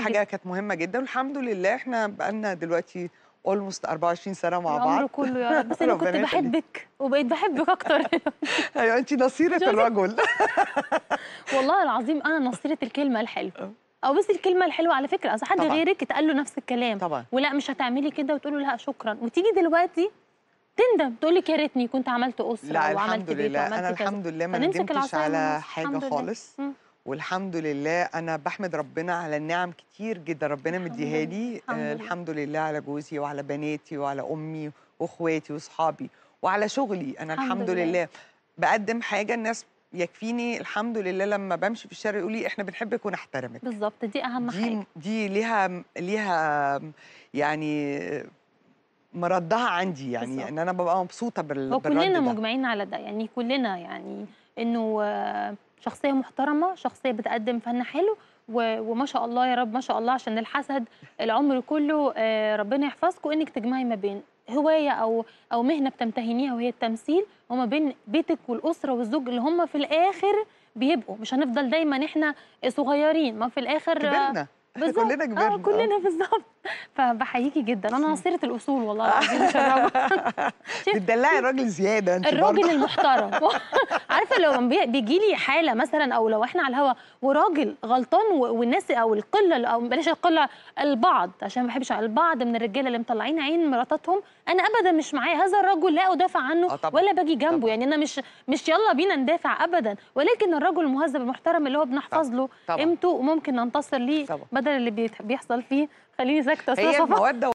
حاجه كانت مهمه جدا والحمد لله احنا بقالنا دلوقتي اولموست 24 سنه مع بعض العمر كله يا رب بس انا كنت ربنا يخليك. بحبك وبقيت بحبك اكتر ايوه انت نصيره شوفي. الرجل والله العظيم انا نصيره الكلمه الحلوه او بس الكلمه الحلوه على فكره اصل حد طبعاً. غيرك اتقال له نفس الكلام طبعا ولا مش هتعملي كده وتقول له لا شكرا وتيجي دلوقتي تندم تقول لك يا ريتني كنت عملت اسره لا وعملت الحمد بيت لله وعملت انا كذا الحمد لله ما فنمسك ندمتش العصاية من على النص. حاجه الحمد لله. خالص مم. والحمد لله انا بحمد ربنا على النعم كتير جدا ربنا الحمد مديها لله. لي الحمد آه، لله. الحمد لله على جوزي وعلى بناتي وعلى امي واخواتي واصحابي وعلى شغلي انا الحمد الحمد لله. لله بقدم حاجه الناس يكفيني الحمد لله لما بمشي في الشارع يقولوا لي احنا بنحبك ونحترمك بالظبط دي اهم دي حاجه دي ليها ليها يعني مردها عندي يعني بالظبط. ان انا ببقى مبسوطه بال هو بالرد كلنا ده. مجمعين على ده يعني كلنا يعني انه آه، شخصيه محترمه شخصيه بتقدم فن حلو و- وما شاء الله يا رب ما شاء الله عشان الحسد العمر كله آه، ربنا يحفظكم انك تجمعي ما بين هوايه او او مهنه بتمتهنيها وهي التمثيل وما بين بيتك والاسره والزوج اللي هم في الاخر بيبقوا مش هنفضل دايما احنا صغيرين ما في الاخر آه، كبرنا احنا بالظبط. كلنا كبرنا اه كلنا بالظبط فبحييكي جدا انا نصيره الاصول والله العظيم مش الرجل بتدلعي الراجل زياده انت الراجل برضه. المحترم عارفه لو بي- بيجي لي حاله مثلا او لو احنا على الهوا وراجل غلطان و- والناس او القله او بلاش القله البعض عشان ما بحبش البعض من الرجاله اللي مطلعين عين مراتاتهم انا ابدا مش معايا هذا الرجل لا ادافع عنه آه طبعاً. ولا باجي جنبه طبعاً. يعني انا مش مش يلا بينا ندافع ابدا ولكن الرجل المهذب المحترم اللي هو بنحفظ له طبعاً. قيمته وممكن ننتصر ليه طبعاً. بدل اللي بيت- بيحصل فيه خليني ساكته هي صفا الموده